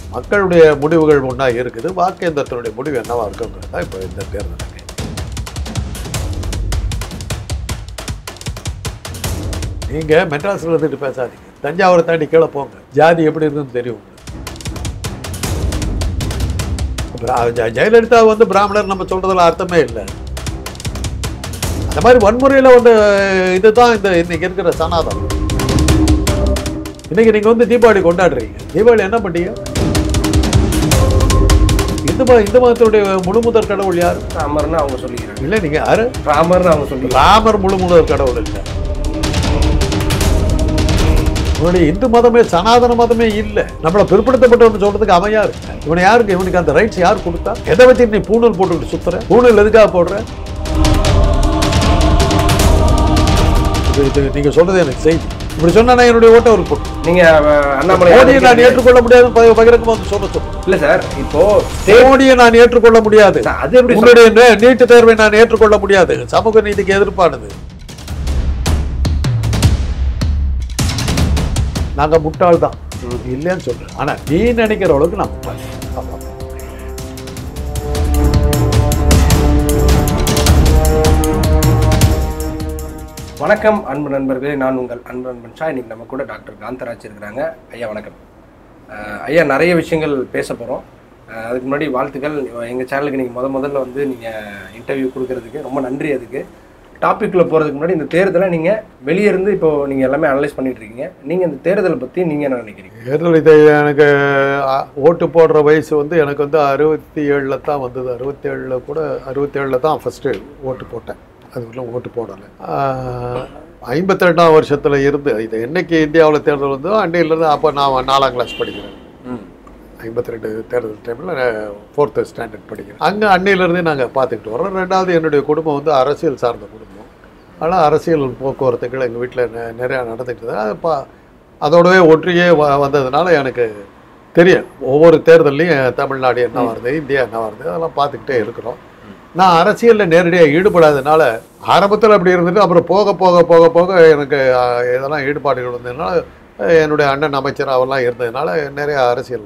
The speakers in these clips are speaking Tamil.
மக்களுடைய முடிவுகள் ஒன்றா இருக்குது வாக்கேந்திரத்தினுடைய முடிவு என்னவா இருக்குங்கிறது தான் இப்போ இந்த தேர்தல் நீங்கள் மெட்ராஸில் இருந்துட்டு பேசாதீங்க தஞ்சாவூரை தாண்டி கீழே போங்க ஜாதி எப்படி இருக்குன்னு தெரியும் உங்களுக்கு பிரா- ஜெ- ஜெயலலிதா வந்து பிராமணர் நம்ம சொல்றதுல அர்த்தமே இல்லை அந்த மாதிரி வன்முறையில் வந்து இதுதான் இந்த இன்னைக்கு இருக்கிற சனாதனம் இன்னைக்கு நீங்க வந்து தீபாவளி கொண்டாடுறீங்க தீபாவளி என்ன பண்ணீங்க இந்து மத இந்து மதத்தினுடைய முழு முதற் கடவுள் யார் ராமர்னு அவங்க சொல்லிக்கிறாங்க இல்லை நீங்க யாரு ராமர்னு அவங்க சொல்லிக்கிறாங்க ராமர் முழு முதற் கடவுள் இல்லை உன்னுடைய இந்து மதமே சனாதன மதமே இல்லை நம்மளை பிற்படுத்தப்பட்டவன் சொல்றதுக்கு அவன் யாரு இவனை யாருக்கு இவனுக்கு அந்த ரைட்ஸ் யார் கொடுத்தா எதை வச்சு நீ பூணல் போட்டுக்கிட்டு சுத்துற பூணல் எதுக்காக போடுற இது இது நீங்க சொல்றது எனக்கு செய்தி இப்படி சொன்னா நான் என்னுடைய ஓட்டை அவருக்கு போட்டு நீங்க அஹ், அண்ணாமலை மோடியை நான் ஏற்றுக்கொள்ள முடியாது ப- பகிரங்கமா வந்து சொல்ல சொல்றேன் இல்ல சார் இப்போ மோடியை நான் ஏற்றுக்கொள்ள முடியாது அது எப்படி சொல்ல- உங்களுடைய நே- நீட்டு தேர்வை நான் ஏற்றுக்கொள்ள முடியாது சமூக நீதிக்கு எதிர்ப்பானது நாங்க முட்டாள் தான் இல்லைன்னு சொல்றேன் ஆனா நீ நினைக்கிற அளவுக்கு நான் முட்டாள் அவ்வளவுதான். வணக்கம் அன்பு நண்பர்களே நான் உங்கள் அன்பு நண்பன் ஷா இன்னைக்கு நம்ம கூட டாக்டர் காந்தராஜ் இருக்கிறாங்க ஐயா வணக்கம் அஹ், ஐயா நிறைய விஷயங்கள் பேச போகிறோம் அதுக்கு முன்னாடி வாழ்த்துக்கள் எங்கள் சேனலுக்கு நீங்கள் முத முதல்ல வந்து நீங்கள் இன்டர்வியூ கொடுக்கறதுக்கு ரொம்ப நன்றி அதுக்கு டாபிக்ல போகிறதுக்கு முன்னாடி இந்த தேர்தலை நீங்கள் வெளியே இருந்து இப்போ நீங்கள் எல்லாமே அனலைஸ் பண்ணிட்டு இருக்கீங்க நீங்கள் இந்த தேர்தலை பற்றி நீங்கள் என்ன நினைக்கிறீங்க தேர்தல் இது எனக்கு அ, ஓட்டு போடுற வயசு வந்து எனக்கு வந்து அறுபத்தி ஏழில் தான் வந்தது அறுபத்தி ஏழில் கூட அறுபத்தி ஏழில் தான் ஃபஸ்ட்டு ஓட்டு போட்டேன் அதுக்குள்ள ஓட்டு போடலை ஐம்பத்தி ரெண்டாம் வருஷத்தில் இருந்து இது என்னைக்கு இந்தியாவில் தேர்தல் வந்தோ அன்னையிலேருந்து அப்போ நான் நாலாம் கிளாஸ் படிக்கிறேன் ஐம்பத்தி ரெண்டு தேர்தல் டைமில் ஃபோர்த்து ஸ்டாண்டர்ட் படிக்கிறேன் அங்கே அன்னையிலேருந்தே நாங்கள் பார்த்துக்கிட்டு வரோம் ரெண்டாவது என்னுடைய குடும்பம் வந்து அரசியல் சார்ந்த குடும்பம் ஆனால் அரசியல் போக்குவரத்துகள் எங்கள் வீட்டில் நிறையா நடந்துக்கிட்டு அது பா அதோடவே ஒற்றியே வ வந்ததுனால எனக்கு தெரியும் ஒவ்வொரு தேர்தல்லையும் தமிழ்நாடு என்ன வருது இந்தியா என்ன வருது அதெல்லாம் பார்த்துக்கிட்டே இருக்கிறோம் நான் அரசியலில் நேரடியாக ஈடுபடாதனால ஆரம்பத்தில் அப்படி இருந்துட்டு அப்புறம் போக போக போக போக எனக்கு அஹ், இதெல்லாம் ஈடுபாடுகள் வந்ததுனால அஹ், என்னுடைய அண்ணன் அமைச்சர் அவெல்லாம் இருந்ததுனால நிறைய அரசியல்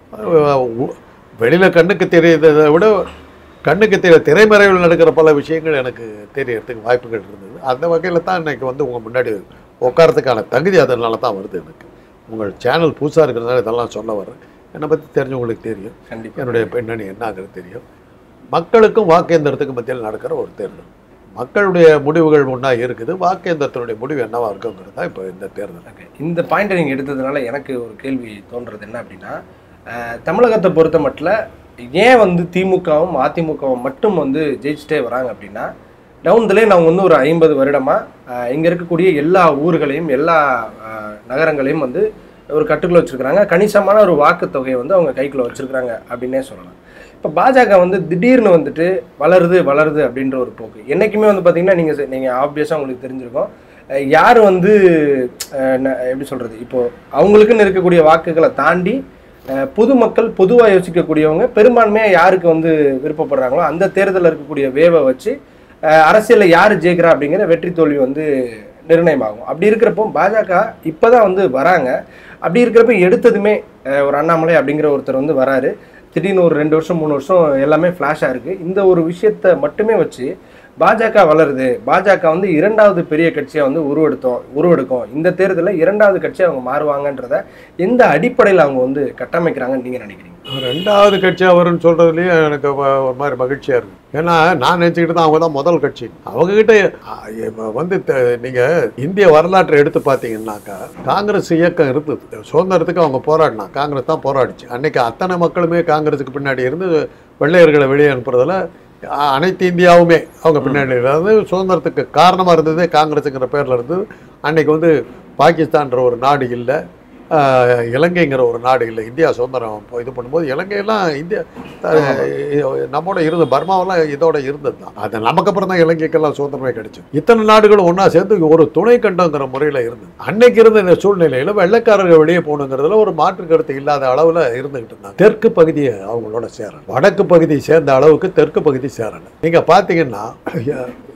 வெளியில் கண்ணுக்கு தெரியறதை விட கண்ணுக்கு தெரிய திரைமறைவில் நடக்கிற பல விஷயங்கள் எனக்கு தெரியறதுக்கு வாய்ப்புகள் இருந்தது அந்த வகையில் தான் இன்னைக்கு வந்து உங்கள் முன்னாடி உட்காரத்துக்கான தகுதி அதனால தான் வருது எனக்கு உங்கள் சேனல் புதுசாக இருக்கிறதுனால இதெல்லாம் சொல்ல வர்றேன் என்னை பற்றி தெரிஞ்சவங்களுக்கு தெரியும் கண்டிப்பாக என்னுடைய பின்னணி என்னங்கிறது தெரியும் மக்களுக்கும் வாக்கேந்திரத்துக்கும் மத்தியில் நடக்கிற ஒரு தேர்தல் மக்களுடைய முடிவுகள் ஒன்றா இருக்குது வாக்கேந்திரத்தினுடைய முடிவு என்னவா இருக்குங்கிறது தான் இப்போ இந்த தேர்தல் ஓகே இந்த பாயிண்டை நீங்கள் எடுத்ததுனால எனக்கு ஒரு கேள்வி தோன்றது என்ன அப்படின்னா அஹ், தமிழகத்தை பொறுத்த மட்டும் ஏன் வந்து திமுகவும் அதிமுகவும் மட்டும் வந்து ஜெயிச்சுட்டே வராங்க அப்படின்னா டவுன் த லைன் அவங்க வந்து ஒரு ஐம்பது வருடமாக இங்கே இருக்கக்கூடிய எல்லா ஊர்களையும் எல்லா அஹ், நகரங்களையும் வந்து ஒரு கட்டுக்குள்ள வச்சுருக்கிறாங்க கணிசமான ஒரு வாக்குத்தொகையை வந்து அவங்க கைக்குள்ள வச்சுருக்கிறாங்க அப்படின்னே சொல்லலாம் இப்போ பாஜக வந்து திடீர்னு வந்துட்டு வளருது வளருது அப்படின்ற ஒரு போக்கு என்றைக்குமே வந்து பார்த்தீங்கன்னா நீங்கள் நீங்கள் ஆப்வியஸாக உங்களுக்கு தெரிஞ்சிருக்கும் அஹ் யார் வந்து அஹ் ந- எப்படி சொல்கிறது இப்போ அவங்களுக்குன்னு இருக்கக்கூடிய வாக்குகளை தாண்டி அஹ் பொதுமக்கள் பொதுவாக யோசிக்கக்கூடியவங்க பெரும்பான்மையாக யாருக்கு வந்து விருப்பப்படுறாங்களோ அந்த தேர்தலில் இருக்கக்கூடிய வேவை வச்சு அஹ் அரசியல்ல யார் ஜெயிக்கிறா அப்படிங்கிற வெற்றி தோல்வி வந்து நிர்ணயமாகும் அப்படி இருக்கிறப்போ பாஜக இப்போதான் வந்து வராங்க அப்படி இருக்கிறப்ப எடுத்ததுமே அஹ் ஒரு அண்ணாமலை அப்படிங்கிற ஒருத்தர் வந்து வராரு திடீர்னு ஒரு ரெண்டு வருஷம் மூணு வருஷம் எல்லாமே ஃப்ளாஷாக இருக்குது இந்த ஒரு விஷயத்தை மட்டுமே வச்சு பாஜக வளருது பாஜக வந்து இரண்டாவது பெரிய கட்சியை வந்து உருவெடுத்தோம் உருவெடுக்கும் இந்த தேர்தலில் இரண்டாவது கட்சி அவங்க மாறுவாங்கன்றத எந்த அடிப்படையில் அவங்க வந்து கட்டமைக்கிறாங்கன்னு நீங்கள் நினைக்கிறீங்க ரெண்டாவது கட்சியாக வரும்னு சொல்கிறதுலேயே எனக்கு வ- ஒரு மாதிரி மகிழ்ச்சியாக இருக்குது ஏன்னா நான் நினச்சிக்கிட்டு தான் அவங்க தான் முதல் கட்சி அவங்கக்கிட்ட இப்போ வந்து நீங்கள் இந்திய வரலாற்றை எடுத்து பார்த்தீங்கன்னாக்கா காங்கிரஸ் இயக்கம் இருந்தது சுதந்திரத்துக்கு அவங்க போராடினா காங்கிரஸ் தான் போராடிச்சு அன்னைக்கு அத்தனை மக்களுமே காங்கிரஸுக்கு பின்னாடி இருந்து வெள்ளையர்களை வெளியே அனுப்புறதுல அ- அனைத்து இந்தியாவுமே அவங்க பின்னாடி அதாவது சுதந்திரத்துக்கு காரணமாக இருந்ததே காங்கிரஸுங்கிற பேரில் இருந்தது அன்னைக்கு வந்து பாகிஸ்தான்ற ஒரு நாடு இல்லை ஆஹ் இலங்கைங்கிற ஒரு நாடு இல்லை இந்தியா சுதந்திரம் இப்போ இது பண்ணும்போது இலங்கையெல்லாம் இந்தியா அஹ் நம்மோட இருந்த பர்மாவெல்லாம் இதோட இருந்தது தான் அது நமக்கு அப்புறம் தான் இலங்கைக்கெல்லாம் சுதந்திரமே கிடைச்சு இத்தனை நாடுகளும் ஒன்றா சேர்ந்து ஒரு துணை கண்டங்கிற முறையில் இருந்தது அன்னைக்கு இருந்த இந்த சூழ்நிலையில் வெள்ளைக்காரர்கள் வெளியே போகணுங்கிறதுல ஒரு மாற்று கருத்து இல்லாத அளவில் இருந்துகிட்டு இருந்தாங்க தெற்கு பகுதியை அவங்களோட சேரல வடக்கு பகுதி சேர்ந்த அளவுக்கு தெற்கு பகுதி சேரலை நீங்கள் பார்த்தீங்கன்னா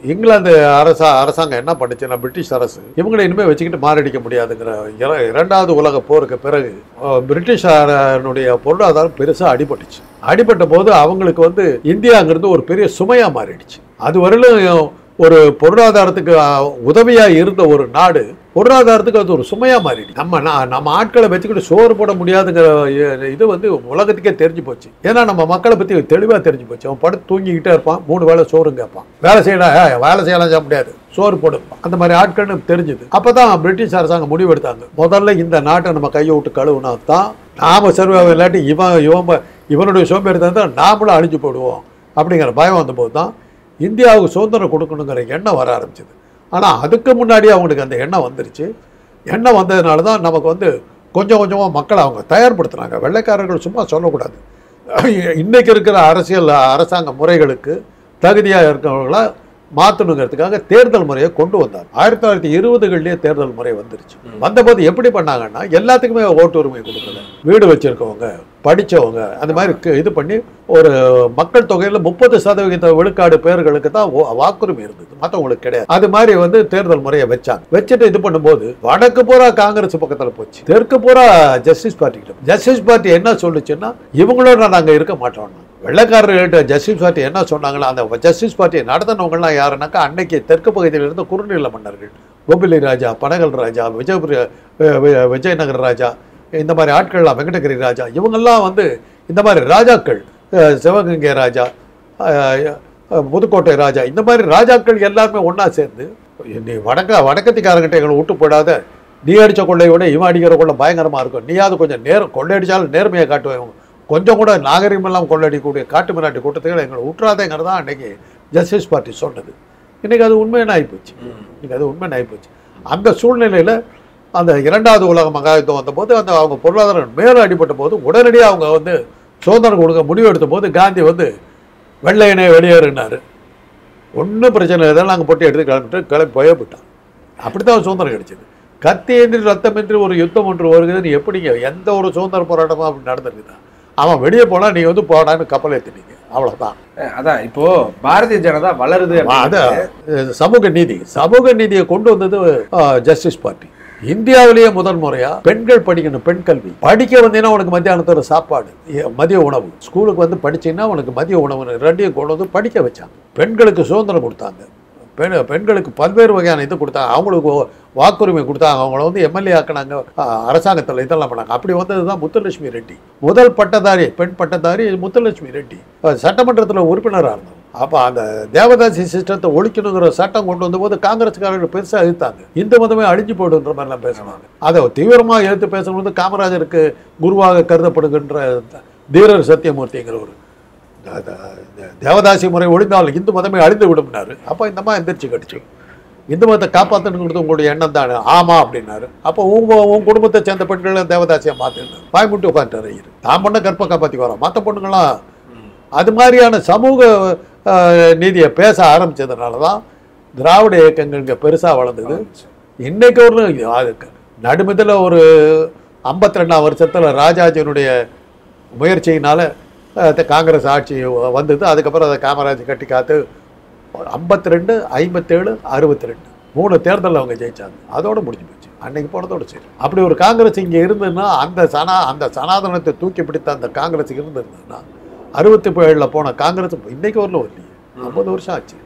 இங்கிலாந்து அரசா அரசாங்கம் என்ன பண்ணுச்சுன்னா பிரிட்டிஷ் அரசு இவங்களை இனிமேல் வச்சுக்கிட்டு மாரடிக்க முடியாதுங்கிற இர- இரண்டாவது உலக போருக்கு பிறகு அஹ், பிரிட்டிஷாரனுடைய பொருளாதாரம் பெருசாக அடிபட்டுச்சு அடிபட்ட போது அவங்களுக்கு வந்து இந்தியாங்கிறது ஒரு பெரிய சுமையாக மாறிடுச்சு அது வரையிலும் ஒரு பொருளாதாரத்துக்கு அஹ், உதவியா இருந்த ஒரு நாடு பொருளாதாரத்துக்கு அது ஒரு சுமையா மாறிடுச்சு நம்ம நா- நம்ம ஆட்களை வச்சுக்கிட்டு சோறு போட முடியாதுங்கிற இ- இது வந்து உலகத்துக்கே தெரிஞ்சு போச்சு ஏன்னா நம்ம மக்களை பத்தி தெளிவா தெரிஞ்சு போச்சு அவன் படுத்து தூங்கிக்கிட்டே இருப்பான் மூணு வேளை சோறு கேட்பான் வேலை செய்யலாம் ஏய், வேலை செய்யலாம் செய்ய முடியாது சோறு போடு அந்த மாதிரி ஆட்கள்னு தெரிஞ்சுது அப்பதான் பிரிட்டிஷ் அரசாங்கம் முடிவெடுத்தாங்க முதல்ல இந்த நாட்டை நம்ம கையை விட்டு கழுவுனா தான் நாம சர்வே இல்லாட்டி இவன் இவன் ப- இவனுடைய சோம்பேறித்தனத்தை தான் நாமளும் அழிஞ்சு போடுவோம் அப்படிங்கிற பயம் வந்தபோது தான் இந்தியாவுக்கு சுதந்திரம் கொடுக்கணுங்கிற எண்ணம் வர ஆரம்பிச்சது ஆனால் அதுக்கு முன்னாடி அவங்களுக்கு அந்த எண்ணம் வந்துருச்சு எண்ணம் வந்ததுனால தான் நமக்கு வந்து கொஞ்சம் கொஞ்சமாக மக்களை அவங்க தயார்படுத்துனாங்க வெள்ளைக்காரர்கள் சும்மா சொல்லக்கூடாது இன்னைக்கு இருக்கிற அரசியல் அரசாங்க முறைகளுக்கு தகுதியாக இருக்கிறவங்கள மாற்றணுங்கிறதுக்காக தேர்தல் முறையை கொண்டு வந்தாங்க ஆயிரத்தி தொள்ளாயிரத்தி இருபதுகள்லேயே தேர்தல் முறை வந்துருச்சு வந்தபோது எப்படி பண்ணாங்கன்னா எல்லாத்துக்குமே ஓட்டு உரிமை கொடுக்கல வீடு வச்சிருக்கவங்க படிச்சவங்க அந்த மாதிரி கு- இது பண்ணி ஒரு மக்கள் தொகையில முப்பது சதவிகித விழுக்காடு பேர்களுக்கு தான் ஓ- வாக்குரிமை இருந்தது மற்றவங்களுக்கு கிடையாது அது மாதிரி வந்து தேர்தல் முறையை வச்சாங்க வச்சுட்டு இது பண்ணும்போது வடக்கு பூரா காங்கிரஸ் பக்கத்துல போச்சு தெற்கு பூரா ஜஸ்டிஸ் பார்ட்டி கிட்ட ஜஸ்டிஸ் பார்ட்டி என்ன சொல்லுச்சுன்னா இவங்களோட நாங்க இருக்க மாட்டோம் வெள்ளைக்காரர்கிட்ட ஜஸ்டிஸ் பார்ட்டி என்ன சொன்னாங்களோ அந்த ஜஸ்டிஸ் பார்ட்டியை நடத்தினவங்கலாம் யாருன்னாக்கா அன்னைக்கு தெற்கு பகுதியில் இருந்த குறுநில மன்னர்கள் கோபிலி ராஜா பனகல் ராஜா விஜயபுரி வி- வி- விஜயநகர ராஜா இந்த மாதிரி ஆட்கள்லாம் வெங்கடகிரி ராஜா இவங்கெல்லாம் வந்து இந்த மாதிரி ராஜாக்கள் அஹ், சிவகங்கை ராஜா அஹ், அஹ், புதுக்கோட்டை ராஜா இந்த மாதிரி ராஜாக்கள் எல்லாருமே ஒண்ணா சேர்ந்து நீ வடக்க வடக்கத்திக்காரங்கிட்ட எங்களை விட்டு போடாத நீ அடிச்ச கொள்ளையை விட இவன் அடிக்கிற கொள்ளை பயங்கரமா இருக்கும் நீயாவது கொஞ்சம் நேரம் கொள்ளையடிச்சாலும் நேர்மையை காட்டுவேன் கொஞ்சம் கூட நாகரிகம் எல்லாம் கொள்ளடிக்கக்கூடிய காட்டு மிராட்டி கூட்டத்துக்கு எங்களை விட்டுறாதேங்கிறது தான் அன்னைக்கு ஜஸ்டிஸ் பார்ட்டி சொன்னது இன்னைக்கு அது உண்மையான ஆகிப்போச்சு இன்னைக்கு அது உண்மையான ஆகிப்போச்சு அந்த சூழ்நிலையில அந்த இரண்டாவது உலக மகாயுத்தம் வந்தபோது அந்த அவங்க பொருளாதாரம் மேலே அடிபட்ட போது உடனடியாக அவங்க வந்து சுதந்திரம் கொடுக்க முடிவு எடுத்த போது காந்தி வந்து வெள்ளையனே வெளியேறினார் ஒன்றும் பிரச்சனை இல்லை இதெல்லாம் நாங்கள் பொட்டி எடுத்து கிளம்பிட்டு கிளம்பி போயப்பட்டான் அப்படித்தான் சுதந்திரம் கிடைச்சது கத்தியின்றி ரத்தமின்றி ஒரு யுத்தம் ஒன்று வருகிறதுன்னு எப்படிங்க எந்த ஒரு சுதந்திர போராட்டமும் அப்படி நடந்திருக்குதா அவன் வெளியே போனா நீங்க வந்து போடான்னு கப்பல் ஏற்றினீங்க அவ்வளவுதான் அஹ் அதான் இப்போ பாரதிய ஜனதா வளருது அது அப்படின்றது அஹ், சமூக நீதி சமூக நீதியை கொண்டு வந்தது ஜஸ்டிஸ் பார்ட்டி இந்தியாவிலேயே முதல் முறையா பெண்கள் படிக்கணும் பெண் கல்வி படிக்க வந்தீங்கன்னா உனக்கு மத்தியானத்தோட சாப்பாடு எ- மதிய உணவு ஸ்கூலுக்கு வந்து படிச்சீங்கன்னா உனக்கு மதிய உணவு ரெண்டையும் கொண்டு வந்து படிக்க வச்சாங்க பெண்களுக்கு சுதந்திரம் கொடுத்தாங்க பெண் பெண்களுக்கு பல்வேறு வகையான இது கொடுத்தாங்க அவங்களுக்கு ஒ- வாக்குரிமை கொடுத்தாங்க அவங்கள வந்து எம்எல்ஏ ஆக்கினாங்க அஹ், அரசாங்கத்தில் இதெல்லாம் பண்ணாங்க அப்படி வந்தது தான் முத்துலட்சுமி ரெட்டி முதல் பட்டதாரி பெண் பட்டதாரி முத்துலட்சுமி ரெட்டி சட்டமன்றத்தில் உறுப்பினராக இருந்தாங்க அப்போ அந்த தேவதாசி சிஸ்டத்தை ஒழிக்கணுங்கிற சட்டம் கொண்டு வந்தபோது காங்கிரஸ்காரர்கள் பெருசாக எதிர்த்தாங்க இந்து மதமே அழிஞ்சு போடுன்ற மாதிரிலாம் பேசுவாங்க அதை தீவிரமாக எதிர்த்து பேசும்போது காமராஜருக்கு குருவாக கருதப்படுகின்ற தீரர் சத்தியமூர்த்திங்கிற ஒரு த- த- தேவதாசி முறை ஒழிந்தால் இந்து மதமே அழிந்து விடும்னாரு அப்போ இந்த மாதிரி எந்திரிச்சு கடிச்சு இந்து மதத்தை காப்பாற்றணுங்கிறது உங்களுடைய எண்ணம் தானே ஆமா அப்படின்னாரு அப்போ உங்க உன் குடும்பத்தை சேர்ந்த பெண்களை தேவதாசியை மாற்றினார் வாய்மூட்டி உட்காந்துட்டார் ஐயர் தான் பொண்ணை கற்பை காப்பாற்றி வரோம் மற்ற பொண்ணுங்களாம் அது மாதிரியான சமூக அஹ், நீதியை பேச ஆரம்பிச்சதுனால தான் திராவிட இயக்கங்கள் இங்கே பெருசாக வளர்ந்தது இன்னைக்கு ஒரு அதுக்கு நடுமதில் ஒரு ஐம்பத்தி ரெண்டாம் வருஷத்தில் ராஜாஜியினுடைய முயற்சியினால அஹ், த- காங்கிரஸ் ஆட்சி வ- வந்தது அதுக்கப்புறம் அதை காமராஜ் கட்டி காத்து ஐம்பத்தி ரெண்டு ஐம்பத்தேழு அறுபத்தி ரெண்டு மூணு தேர்தலில் அவங்க ஜெயிச்சாங்க அதோட முடிஞ்சு போச்சு அன்னைக்கு போனதோட சரி அப்படி ஒரு காங்கிரஸ் இங்கே இருந்ததுன்னா அந்த சனா அந்த சனாதனத்தை தூக்கி பிடித்த அந்த காங்கிரஸ் இருந்திருந்ததுன்னா அறுபத்தி ஏழில் போன காங்கிரஸ் இன்னைக்கு வரல வரலையே ஐம்பது வருஷம் ஆச்சு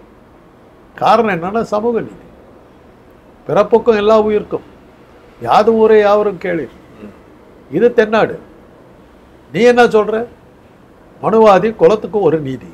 காரணம் என்னன்னா சமூக நீதி பிறப்புக்கும் எல்லா உயிருக்கும் யாது ஊரே யாவரும் கேளு இது தென்னாடு நீ என்ன சொல்ற மனுவாதி குலத்துக்கு ஒரு நீதி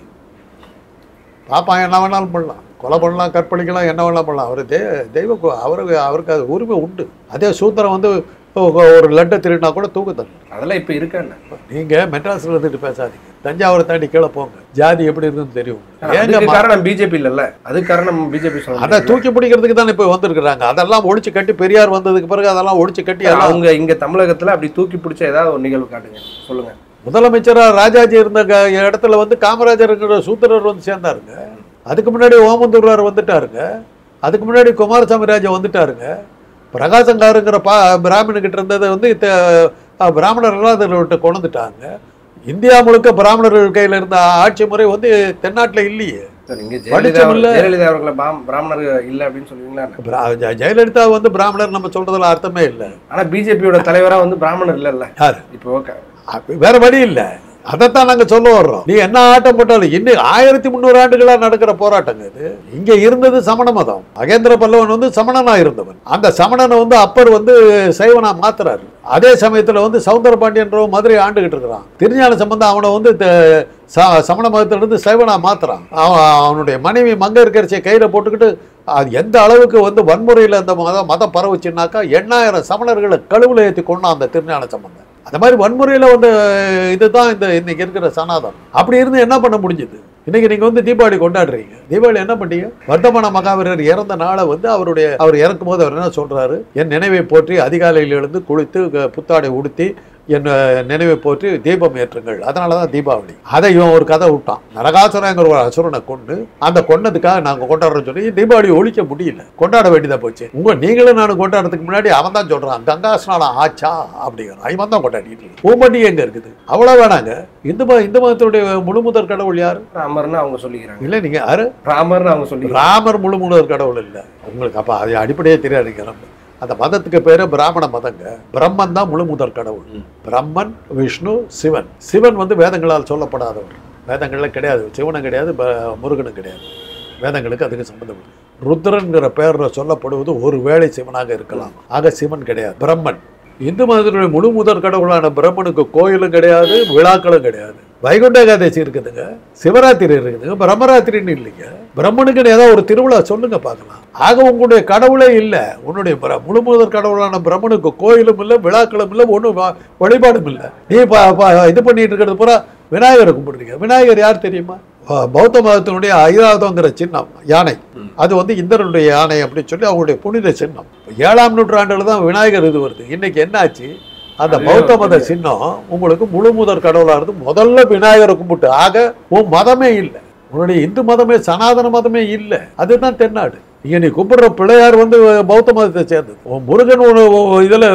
பாப்பா என்ன வேணாலும் பண்ணலாம் கொலை பண்ணலாம் கற்பழிக்கலாம் என்ன வேணாலும் பண்ணலாம் அவர் தெய்வ தெய்வ கு- அவருக்கு அவருக்கு அது உரிமை உண்டு அதே சூத்திரம் வந்து ஒ- ஒரு லட்டை திருடினா கூட தூக்கு தரணும் அதெல்லாம் இப்ப இருக்காண்ணே நீங்க மெட்ராஸ்ல இருந்துட்டு பேசாதீங்க தஞ்சாவூரை தாண்டி கீழே போங்க ஜாதி எப்படி இருக்குன்னு தெரியும் ஏங்க அதுக்கு மா- காரணம் பிஜேபி இல்லல்ல அதுக்கு காரணம் பிஜேபி அதை சொல்ல தூக்கி பிடிக்கிறதுக்கு தானே இப்போ வந்திருக்கிறாங்க அதெல்லாம் ஒழிச்சு கட்டி பெரியார் வந்ததுக்கு பிறகு அதெல்லாம் ஒழிச்சு கட்டி எல்லாம் அவங்க இங்க தமிழகத்துல அப்படி தூக்கி பிடிச்ச ஏதாவது ஒரு நிகழ்வு காட்டுங்க சொல்லுங்க முதலமைச்சரா ராஜாஜி இருந்த க- இடத்துல வந்து காமராஜருங்கிற சூத்திரர் வந்து சேர்ந்தாருங்க அதுக்கு முன்னாடி ஓமந்தூரார் வந்துட்டாருங்க அதுக்கு முன்னாடி குமாரசாமி ராஜா வந்துட்டாருங்க பிரகாசங்காருங்கிற பா பிராமணர்கிட்ட இருந்ததை வந்து த- பிராமணர் கொண்டுட்டாங்க இந்தியா முழுக்க பிராமணர்கள் கையில் இருந்த ஆட்சி முறை வந்து தென்னாட்டில் இல்லையே சார் நீங்க படிச்சவங்க ஜெயலலிதா இல்ல. ஜெயலலிதா அவர்களை பாம்- பிராமணர் இல்ல அப்படின்னு சொல்லுவீங்களா என்ன? பிரா- ஜெ- ஜெயலலிதா வந்து பிராமணர் நம்ம சொல்றதுல அர்த்தமே இல்லை ஆனா பிஜேபியோட தலைவரா வந்து பிராமணர் இல்ல யாரு இப்போ ஓகே அப்ப வேற வழி இல்ல அதைத்தான் நாங்க சொல்ல வர்றோம் நீ என்ன ஆட்டம் போட்டாலும் இன்னும் ஆயிரத்தி முந்நூறு ஆண்டுகளா நடக்கிற போராட்டங்க இது இங்க இருந்தது சமண மதம் மகேந்திர பல்லவன் வந்து சமணனா இருந்தவன் அந்த சமணனை வந்து அப்பர் வந்து சைவனா மாத்துறாரு அதே சமயத்துல வந்து சவுந்தர பாண்டியன்றவன் மதுரை ஆண்டுகிட்டு இருக்கிறான் திருஞான சம்பந்தம் அவனை வந்து த- ச- சமண மதத்திலிருந்து சைவனா மாத்துறான் அவன் அவனுடைய மனைவி மங்க இருக்கிறச்சியை கையில போட்டுக்கிட்டு அது எந்த அளவுக்கு வந்து வன்முறையில் அந்த மதம் மதம் பரவுச்சுன்னாக்கா எண்ணாயிரம் சமணர்களை கழுவுல ஏற்றி கொண்டான் அந்த திருஞான சம்பந்தம் அந்த மாதிரி வன்முறையில் வந்து இதுதான் இந்த இன்னைக்கு இருக்கிற சனாதனம் அப்படி இருந்து என்ன பண்ண முடிஞ்சது இன்னைக்கு நீங்க வந்து தீபாவளி கொண்டாடுறீங்க தீபாவளி என்ன பண்ணீங்க வர்த்தமான மகாவீரர் இறந்த நாளை வந்து அவருடைய அவர் இறக்கும் போது அவர் என்ன சொல்றாரு என் நினைவை போற்றி அதிகாலையில் எழுந்து குளித்து க- புத்தாடை உடுத்தி என் அஹ், நினைவை போற்றி தீபம் ஏற்றுங்கள் அதனால தான் தீபாவளி அதை இவன் ஒரு கதை விட்டான் நரகாசுரங்கிற ஒரு அசுரனை கொண்டு அந்த கொன்னதுக்காக நாங்கள் கொண்டாடுறோம்னு சொல்லி தீபாவளி ஒழிக்க முடியல கொண்டாட வேண்டியதா போச்சு உங்க நீங்களும் நானும் கொண்டாடுறதுக்கு முன்னாடி அவன் தான் சொல்றான் கங்கா ஸ்நானம் ஆச்சா அப்படிங்கிறான் இவன் தான் கொண்டாடிட்டு பூம்பண்டிகை எங்க இருக்குது அவ்வளோ வேணாங்க இந்து மத இந்து மதத்துடைய முழுமுதற் கடவுள் யாரு ராமர்னு அவங்க சொல்லிக்கிறாங்க இல்லை நீங்க யாரு ராமர்னு அவங்க சொல்லிக்கிறாங்க ராமர் முழுமுதற் கடவுள் இல்லை உங்களுக்கு அப்ப அது அடிப்படையே தெரியாதுங்க நம்ம அந்த மதத்துக்கு பேரு பிராமண மதங்க பிரம்மன் தான் முழுமுதற் கடவுள் ம். பிரம்மன் விஷ்ணு சிவன் சிவன் வந்து வேதங்களால் சொல்லப்படாதவர் வேதங்கள்ல கிடையாது சிவனும் கிடையாது ப- முருகனும் கிடையாது வேதங்களுக்கு அதுக்கு சம்பந்தம் இல்லை. ருத்ரன்கிற பெயர்ல சொல்லப்படுவது ஒரு வேளை சிவனாக இருக்கலாம் ஆக சிவன் கிடையாது பிரம்மன் இந்து மதத்தினுடைய முழு முதற் கடவுளான பிரம்மனுக்கு கோயிலும் கிடையாது விழாக்களும் கிடையாது வைகுண்ட ஏகாதசி இருக்குதுங்க சிவராத்திரி இருக்குதுங்க பிரம்மராத்திரின்னு இல்லைங்க பிரம்மனுக்குன்னு ஏதோ ஒரு திருவிழா சொல்லுங்க பார்க்கலாம் ஆக உங்களுடைய கடவுளே இல்லை உன்னுடைய பிர- முழு முதற் கடவுளான பிரம்மனுக்கு கோயிலும் இல்லை விழாக்களும் இல்லை ஒன்றும் வழிபாடும் இல்லை நீ ப- ப- இது பண்ணிட்டு இருக்கிறது பூரா விநாயகரை கும்பிடுறீங்க விநாயகர் யார் தெரியுமா ப- பௌத்த மதத்தினுடைய ஐராவதங்கிற சின்னம் யானை ம். அது வந்து இந்திரனுடைய யானை அப்படின்னு சொல்லி அவங்களுடைய புனித சின்னம் ஏழாம் நூற்றாண்டுல தான் விநாயகர் இது வருது இன்னைக்கு என்னாச்சு அந்த அதுவே பௌத்த மத ஒரு சின்னம் உங்களுக்கு முழு முதற் கடவுளா இருந்து முதல்ல விநாயகரை கும்பிட்டு ஆக உன் மதமே இல்லை உன்னுடைய இந்து மதமே சனாதன மதமே இல்லை அதுதான் தென்னாடு இங்க நீ கும்பிடுற பிள்ளையார் வந்து பௌத்த மதத்தை சேர்ந்தது உன் முருகன் ஒரு இதுல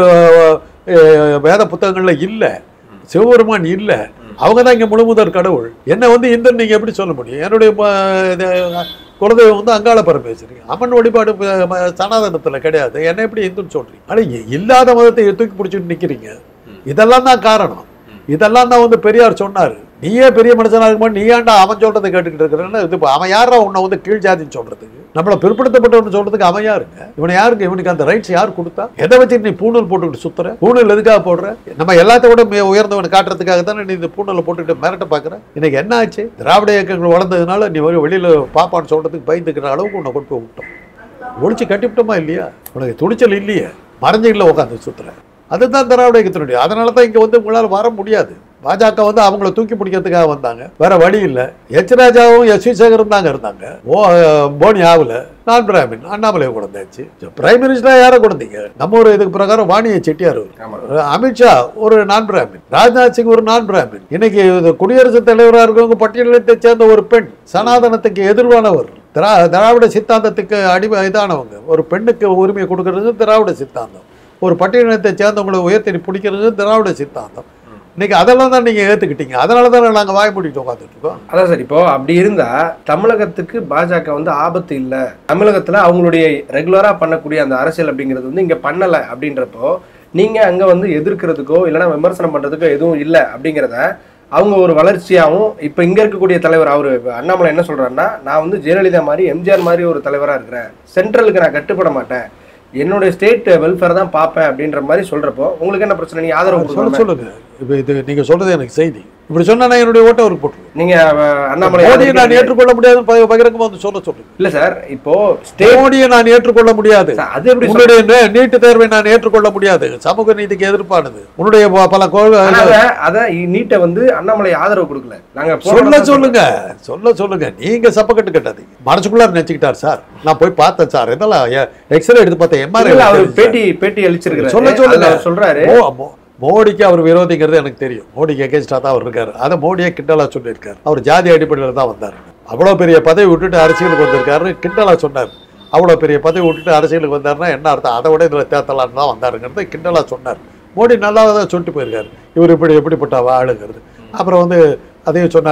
அஹ், வேத புத்தகங்கள்ல இல்ல சிவபெருமான் இல்ல அவங்க தான் இங்க முழுமுதற் கடவுள் என்ன வந்து இந்துன்னு நீங்க எப்படி சொல்ல முடியும் என்னுடைய ம- இது, குலதெய்வம் வந்து அங்காள பரமேஸ்வரி அம்மன் வழிபாடு ப- ம- சனாதனத்துல கிடையாது என்ன எப்படி இந்துன்னு சொல்றீங்க ஆனா இ- இல்லாத மதத்தை தூக்கி பிடிச்சிட்டு நிக்கிறீங்க இதெல்லாம் தான் காரணம் இதெல்லாம் தான் வந்து பெரியார் சொன்னாரு நீயே பெரிய மனுஷனா இருக்கும்போது நீ ஏன்டா அவன் சொல்றதை கேட்டுக்கிட்டு இருக்கிறேன்னு இது இப்ப அவன் யாரா உன்னை வந்து கீழ் ஜாதின்னு சொல்றதுக்கு நம்மள பிற்படுத்தப்பட்டவன் சொல்றதுக்கு அவன் யாருங்க இவனை யாருக்கு இவனுக்கு அந்த ரைட்ஸ் யார் கொடுத்தா எதை வச்சு நீ பூணூல் போட்டுக்கிட்டு சுத்துற பூணூல் எதுக்காக போடுற நம்ம எல்லாத்த விட மிக உயர்ந்தவனை காட்டுறதுக்காக தானே நீ இந்த பூணூலை போட்டுக்கிட்டு மிரட்ட பாக்குற இன்னைக்கு என்ன ஆச்சு திராவிட இயக்கங்கள் வளர்ந்ததுனால நீ ஒரு வெளியில பாப்பான்னு சொல்றதுக்கு பயந்துக்கிற அளவுக்கு உன்னை கொண்டு போய் விட்டோம் ஒழிச்சு கட்டிவிட்டோமா இல்லையா உனக்கு துணிச்சல் இல்லையே மறைஞ்சிக்கல உட்காந்து சுத்துற அதுதான் திராவிட இயக்கத்தினுடைய அதனால தான் இங்க வந்து உங்களால் வர முடியாது பாஜக வந்து அவங்கள தூக்கி பிடிக்கிறதுக்காக வந்தாங்க வேற வழி இல்லை எச் ராஜாவும் எஸ் வி சேகரும் தாங்க இருந்தாங்க ஓ போனி ஆகல நான் பிராமின் அண்ணாமலையை கொண்டாச்சு பிரைம் மினிஸ்டரா யாரை கொண்டீங்க நம்ம ஒரு இதுக்கு பிரகாரம் வாணிய செட்டியார் அவரு. ஆமா அமித்ஷா ஒரு நான் பிராமின் ராஜ்நாத் சிங் ஒரு நான் பிராமின் இன்னைக்கு இது குடியரசுத் தலைவராக இருக்கவங்க பட்டியலத்தை சேர்ந்த ஒரு பெண் சனாதனத்துக்கு எதிர்வானவர் திரா திராவிட சித்தாந்தத்துக்கு அடிமை இதானவங்க ஒரு பெண்ணுக்கு உரிமை கொடுக்கறது திராவிட சித்தாந்தம் ஒரு பட்டியலினத்தை சேர்ந்தவங்களை உயர்த்தி பிடிக்கிறது திராவிட சித்தாந்தம் இன்னைக்கு அதெல்லாம் தான் நீங்க ஏத்துக்கிட்டீங்க அதனால தான் நாங்க வாய் மூடிட்டு உட்காந்துட்டு இருக்கோம் அதான் சார் இப்போ அப்படி இருந்தா தமிழகத்துக்கு பாஜக வந்து ஆபத்து இல்ல தமிழகத்துல அவங்களுடைய ரெகுலரா பண்ணக்கூடிய அந்த அரசியல் அப்படிங்கிறது வந்து இங்க பண்ணல அப்படின்றப்போ நீங்க அங்க வந்து எதிர்க்கிறதுக்கோ இல்லைன்னா விமர்சனம் பண்றதுக்கோ எதுவும் இல்லை அப்படிங்கிறத அவங்க ஒரு வளர்ச்சியாகவும் இப்போ இங்க இருக்கக்கூடிய தலைவர் அவர் அண்ணாமலை என்ன சொல்றாருன்னா நான் வந்து ஜெயலலிதா மாதிரி எம்ஜிஆர் மாதிரி ஒரு தலைவரா இருக்கிறேன் சென்ட்ரலுக்கு நான் கட்டுப்பட மாட்டேன் என்னுடைய ஸ்டேட் வெல்ஃபேர் தான் பார்ப்பேன் அப்படின்ற மாதிரி சொல்றப்போ உங்களுக்கு என்ன பிரச்சனை நீங்க ஆதரவு சொல்ல கொடுக்கணும் சொல்லுங்க இப்போ இது நீங்க சொல்றது எனக்கு செய்தி இப்படி சொன்னா நான் என்னுடைய ஓட்டை அவருக்கு போட்டுருவேன் நீங்க அஹ், அண்ணாமலை மோடியை நான் ஏற்றுக்கொள்ள முடியாதுன்னு ப- பகிரங்கமா வந்து சொல்ல சொல்லுங்க இல்ல சார் இப்போ ஸ்டேட் மோடியை நான் ஏற்றுக்கொள்ள முடியாது அது எப்படி சொல்ல- உன்னுடைய நே- நீட்டு தேர்வை நான் ஏற்றுக்கொள்ள முடியாது சமூக நீதிக்கு எதிர்ப்பானது உன்னுடைய ப- பல கோள் ஆனா அத- அத நீட்டை வந்து அண்ணாமலை ஆதரவு கொடுக்கல நாங்க சொல்ல போராட்டம் சொல்லுங்க சொல்ல சொல்லுங்க நீங்க சப்பக்கட்டு கட்டாதீங்க மனசுக்குள்ள நினைச்சுக்கிட்டார் சார் நான் போய் பார்த்தேன் சார் இதெல்லாம் எக்ஸ்ரே எடுத்து பார்த்தேன் இல்ல, அவர் எம்ஆர்ஐ பேட்டி பேட்டி அளிச்சிருக்காரு சொல்ல சொல்லுங்க. அதுல அவர் சொல்றாரு மோ- மோ- மோடிக்கு அவர் விரோதிங்கிறது எனக்கு தெரியும் மோடிக்கு எகேன்ஸ்டா தான் அவர் இருக்காரு அதை மோடியே கிண்டலா சொல்லியிருக்காரு அவர் ஜாதி அடிப்படையில் தான் வந்தார் அவ்வளோ பெரிய பதவி விட்டுட்டு அரசியலுக்கு வந்திருக்காருன்னு கிண்டலா சொன்னார் அவ்வளோ பெரிய பதவி விட்டுட்டு அரசியலுக்கு வந்தாருன்னா என்ன அர்த்தம் அதை விட இதில் தேத்தலான்னு தான் வந்தாருங்கிறத கிண்டலா சொன்னார் மோடி நல்லா தான் சொல்லிட்டு போயிருக்காரு இவர் இப்படி எப்படிப்பட்ட ஆளுங்கிறது அப்புறம் வந்து அதையும் சொன்னார்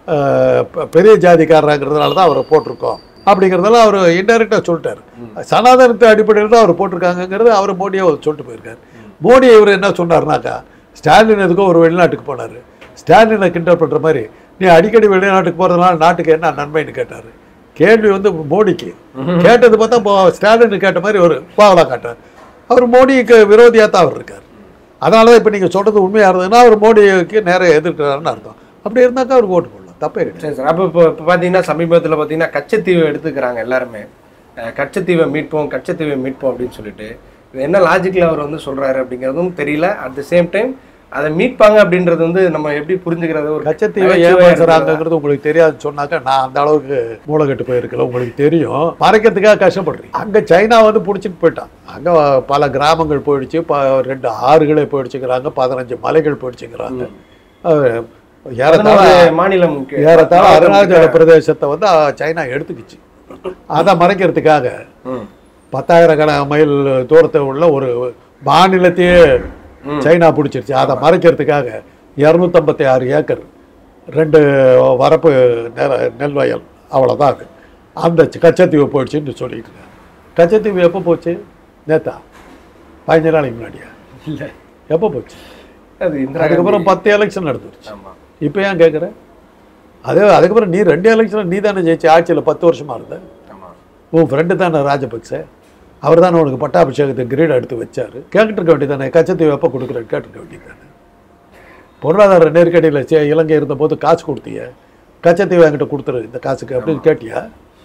அஹ், பெ- பெரிய ஜாதிக்காரங்கிறதுனால தான் அவரை போட்டிருக்கோம் அப்படிங்கிறதெல்லாம் அவர் இன்டெரக்டாக சொல்லிட்டாரு சனாதனத்தை அடிப்படையில் தான் அவர் போட்டிருக்காங்கங்கிறது அவர் மோடியை அவர் சொல்லிட்டு போயிருக்காரு மோடி இவர் என்ன சொன்னார்னாக்கா ஸ்டாலின் எதுக்கோ ஒரு வெளிநாட்டுக்கு போனார் ஸ்டாலினை கிண்டல் பண்ணுற மாதிரி நீ அடிக்கடி வெளிநாட்டுக்கு போகிறதுனால நாட்டுக்கு என்ன நன்மைன்னு கேட்டார் கேள்வி வந்து மோடிக்கு கேட்டது பார்த்தா போ- ஸ்டாலின் கேட்ட மாதிரி ஒரு பாவலா காட்டார் அவர் மோடிக்கு விரோதியாக தான் அவர் இருக்கார் அதனால தான் இப்போ நீங்கள் சொல்கிறது உண்மையாக இருந்ததுன்னா அவர் மோடிக்கு நேரம் எதிர்க்கிறாருன்னு அர்த்தம் அப்படி இருந்தாக்கா அவருக்கு ஓட்டு போடலாம் தப்பே கிடையாது சரி சார் அப்போ இப்போ இப்போ பார்த்தீங்கன்னா சமீபத்தில் பார்த்தீங்கன்னா கச்சத்தீவை எடுத்துக்கிறாங்க எல்லாருமே அஹ் கச்சத்தீவை மீட்போம் கச்சத்தீவை மீட்போம் அப்படின்னு சொல்லிட்டு இது என்ன லாஜிக்கில் அவர் வந்து சொல்றாரு அப்படிங்கிறதும் தெரியல அட் த சேம் டைம் அதை மீட்பாங்க அப்படின்றது வந்து நம்ம எப்படி புரிஞ்சுக்கிறது ஒரு கச்சத்தீவை ஏன் நகைச்சுவையா பேசுறாங்கிறது உங்களுக்கு தெரியாதுன்னு சொன்னாக்கா நான் அந்த அளவுக்கு மூளைகட்டு போயிருக்கல உங்களுக்கு தெரியும் மறைக்கிறதுக்காக கஷ்டப்படுறீங்க அங்கே சைனா வந்து பிடிச்சிட்டு போயிட்டான் அங்கே பல கிராமங்கள் போயிடுச்சு ப ரெண்டு ஆறுகளே போயிடுச்சுங்கிறாங்க பதினஞ்சு மலைகள் போயிடுச்சுங்கிறாங்க அஹ், ஏறத்தாழ பதினோரு மாநிலம் கே- ஏறத்தாழ மாவட்டம் அருணாச்சல கிட்ட- பிரதேசத்தை வந்து அஹ், சைனா எடுத்துக்கிச்சு அதை மறைக்கிறதுக்காக ம். பத்தாயிரக்கணக்கான மைல் தூரத்தை உள்ள ஒரு மாநிலத்தையே சைனா பிடிச்சிருச்சு அதை மறைக்கிறதுக்காக இரநூத்தம்பத்தி ஆறு ஏக்கர் ரெண்டு வரப்பு நெல் நெல் வயல் அவ்வளோதான் அது அந்த சி- கச்சத்தீவு போயிடுச்சுன்னு சொல்லிட்டு இருக்காங்க கச்சத்தீவு எப்போ போச்சு நேத்தா பதினஞ்சு நாளைக்கு முன்னாடியா இல்ல எப்போ போச்சு அது இந்திரா அதுக்கப்புறம் பத்து எலெக்ஷன் நடந்துருச்சு ஆமா இப்போ ஏன் கேட்குற அதே அதுக்கப்புறம் நீ ரெண்டு எலெக்ஷன் நீ தானே ஜெயிச்சு ஆட்சியில் பத்து வருஷமா இருந்த ஆமா உன் ஃப்ரெண்டு தானே ராஜபக்சே அவர் தானே உனக்கு பட்டாபிஷேகத்துக்கு கிரீட் எடுத்து வச்சார் கேட்டுருக்க வேண்டியதானே கச்சத்தீவு எப்போ கொடுக்குறேன்னு கேட்டுருக்க வேண்டியதானே பொருளாதார நெருக்கடியில் சே இலங்கை இருந்தபோது காசு கொடுத்திய கச்சத்தீவு என்கிட்ட கொடுத்துரு இந்த காசுக்கு அப்படின்னு கேட்டியா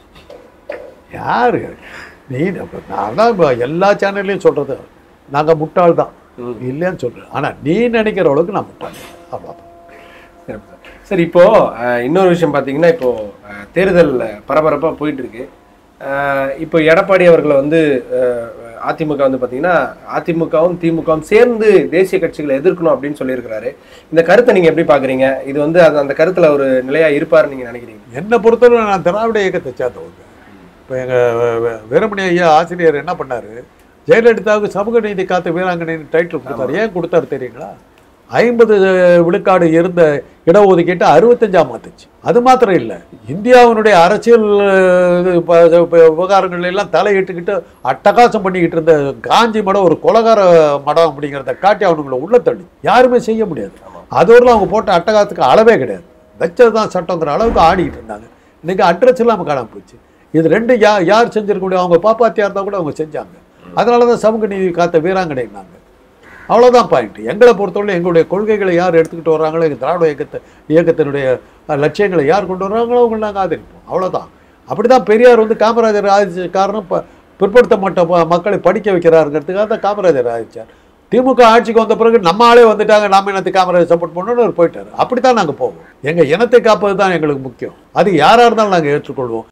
யாரு நீ அப்ப நான் தான் இப்போ எல்லா சேனல்லையும் சொல்கிறது நாங்கள் முட்டாள் தான் இல்லைன்னு சொல்கிறேன் ஆனால் நீ நினைக்கிற அளவுக்கு நான் முட்டாள் அவ்வளோதான் சிறப்பு சார். சரி இப்போ அஹ், இன்னொரு விஷயம் பார்த்தீங்கன்னா இப்போ அஹ், தேர்தல் பரபரப்பா போயிட்டு இருக்கு அஹ், இப்போ எடப்பாடி அவர்களை வந்து அஹ், அதிமுக வந்து பார்த்தீங்கன்னா அதிமுகவும் திமுகவும் சேர்ந்து தேசிய கட்சிகளை எதிர்க்கணும் அப்படின்னு சொல்லியிருக்கிறாரு இந்த கருத்தை நீங்க எப்படி பாக்குறீங்க இது வந்து அது அந்த கருத்துல ஒரு நிலையா இருப்பாருன்னு நீங்க நினைக்கிறீங்க என்னை பொறுத்தவரை நான் திராவிட இயக்கத்தை சேர்ந்தவங்க இப்போ எங்கள் வீரமணி ஐயா ஆசிரியர் என்ன பண்ணார் ஜெயலலிதாவுக்கு சமூக நீதி காத்த வீராங்கனைன்னு டைட்டில் கொடுத்தாரு ஏன் கொடுத்தாரு தெரியுங்களா ஐம்பது விழுக்காடு இருந்த இடஒதுக்கீட்டை அறுபத்தஞ்சா மாத்துச்சு அது மாத்திரம் இல்லை இந்தியாவினுடைய அரசியல் இது ப- ப- விவகாரங்கள்ல எல்லாம் தலையிட்டுக்கிட்டு அட்டகாசம் பண்ணிக்கிட்டு இருந்த காஞ்சி மடம் ஒரு கொலகார மடம் அப்படிங்கிறத காட்டி அவனுங்களை உள்ள தள்ளி யாருமே செய்ய முடியாது அதோட அவங்க போட்ட அட்டகாசத்துக்கு அளவே கிடையாது வச்சது தான் சட்டங்கிற அளவுக்கு ஆடிக்கிட்டு இருந்தாங்க இன்னைக்கு அட்ரஸ் இல்லாமல் காணாம போச்சு இது ரெண்டு யா யார் செஞ்சிருக்க முடியும் அவங்க பாப்பாத்தியா இருந்தால் கூட அவங்க செஞ்சாங்க அதனால தான் சமூக நீதி காத்த வீராங்கனைனாங்க அவ்வளோதான் பாயிண்ட் எங்களை பொறுத்தவரை எங்களுடைய கொள்கைகளை யார் எடுத்துக்கிட்டு வர்றாங்களோ எங்கள் திராவிட இயக்கத்தை இயக்கத்தினுடைய அஹ், லட்சியங்களை யார் கொண்டு வர்றாங்களோ அவங்க நாங்கள் ஆதரிப்போம் அவ்வளோதான் அப்படி தான் பெரியார் வந்து காமராஜர் ஆதரிச்ச காரணம் ப- பிற்படுத்தப்பட்ட ம- மக்களை படிக்க வைக்கிறாருங்கிறதுக்காக தான் காமராஜர் ஆதரிச்சார் திமுக ஆட்சிக்கு வந்த பிறகு நம்ம ஆளே வந்துட்டாங்க நாம இனத்துக்கு காமராஜர் சப்போர்ட் பண்ணணும்னு அவர் போயிட்டார் அப்படி தான் நாங்கள் போவோம் எங்கள் இனத்தை காப்பது தான் எங்களுக்கு முக்கியம் அது யாராக இருந்தாலும் நாங்கள் ஏற்றுக்கொள்வோம்